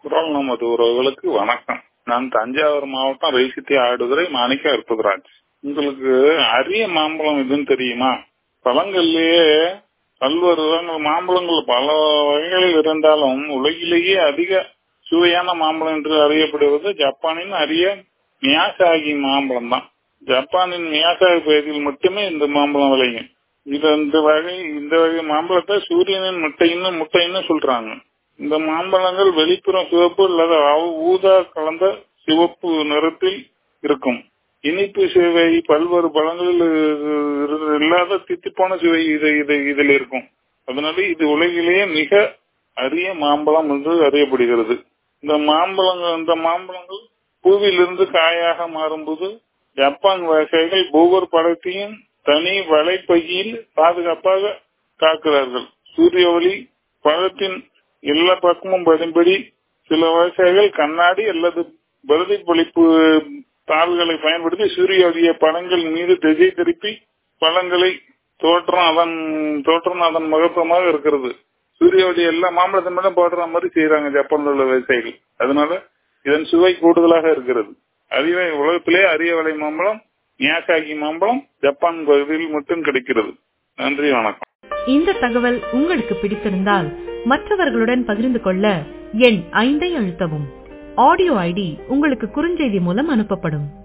குரல் நமது உறவுகளுக்கு வணக்கம் நான் தஞ்சாவூர் மாவட்டம் ரைசித்தி ஆடுதுறை மாணிக்க அற்புதராஜ் உங்களுக்கு அரிய மாம்பழம் எதுன்னு தெரியுமா பழங்கள்லயே பல்வேறு விதங்கள் மாம்பழங்கள் பல வகைகளில் இருந்தாலும் உலகிலேயே அதிக சுவையான மாம்பழம் என்று அறியப்படுவது ஜப்பானின் அரிய மியாசாகி மாம்பழம் தான் ஜப்பானின் மியாசாகி பகுதியில் மட்டுமே இந்த மாம்பழம் விளையும் இது இந்த வகை இந்த வகை மாம்பழத்தை சூரியனின் முட்டைன்னு முட்டைன்னு சொல்றாங்க இந்த மாம்பழங்கள் வெளிப்புறம் சிவப்பு அல்லது ஊதா கலந்த சிவப்பு நிறத்தில் இருக்கும் இனிப்பு சுவை பல்வேறு பழங்களில் இல்லாத தித்திப்பான சுவை இது இது இதில் இருக்கும் அதனால இது உலகிலேயே மிக அரிய மாம்பழம் என்று அறியப்படுகிறது இந்த மாம்பழங்கள் இந்த மாம்பழங்கள் பூவிலிருந்து காயாக மாறும்போது ஜப்பான் வகைகள் ஒவ்வொரு பழத்தையும் தனி வலைப்பையில் பாதுகாப்பாக காக்கிறார்கள் சூரிய ஒளி பழத்தின் எல்லா பக்கமும் படும்படி சில விவசாயிகள் கண்ணாடி அல்லது பிரதிபலிப்பு தாள்களை பயன்படுத்தி சூரிய ஒளிய பழங்கள் மீது திசை திருப்பி பழங்களை தோற்றம் அதன் தோற்றம் அதன் மகத்துவமாக இருக்கிறது சூரிய ஒளி எல்லா மாம்பழத்தின் மேலும் போடுற மாதிரி செய்யறாங்க ஜப்பான்ல உள்ள விவசாயிகள் அதனால இதன் சுவை கூடுதலாக இருக்கிறது அரிய உலகத்திலே அரிய விலை மாம்பழம் மியாசாகி மாம்பழம் ஜப்பான் பகுதியில் மட்டும் கிடைக்கிறது நன்றி வணக்கம் இந்த தகவல் உங்களுக்கு பிடித்திருந்தால் மற்றவர்களுடன் பகிர்ந்து கொள்ள எண் ஐந்தை அழுத்தவும் ஆடியோ ஐடி உங்களுக்கு குறுஞ்செய்தி மூலம் அனுப்பப்படும்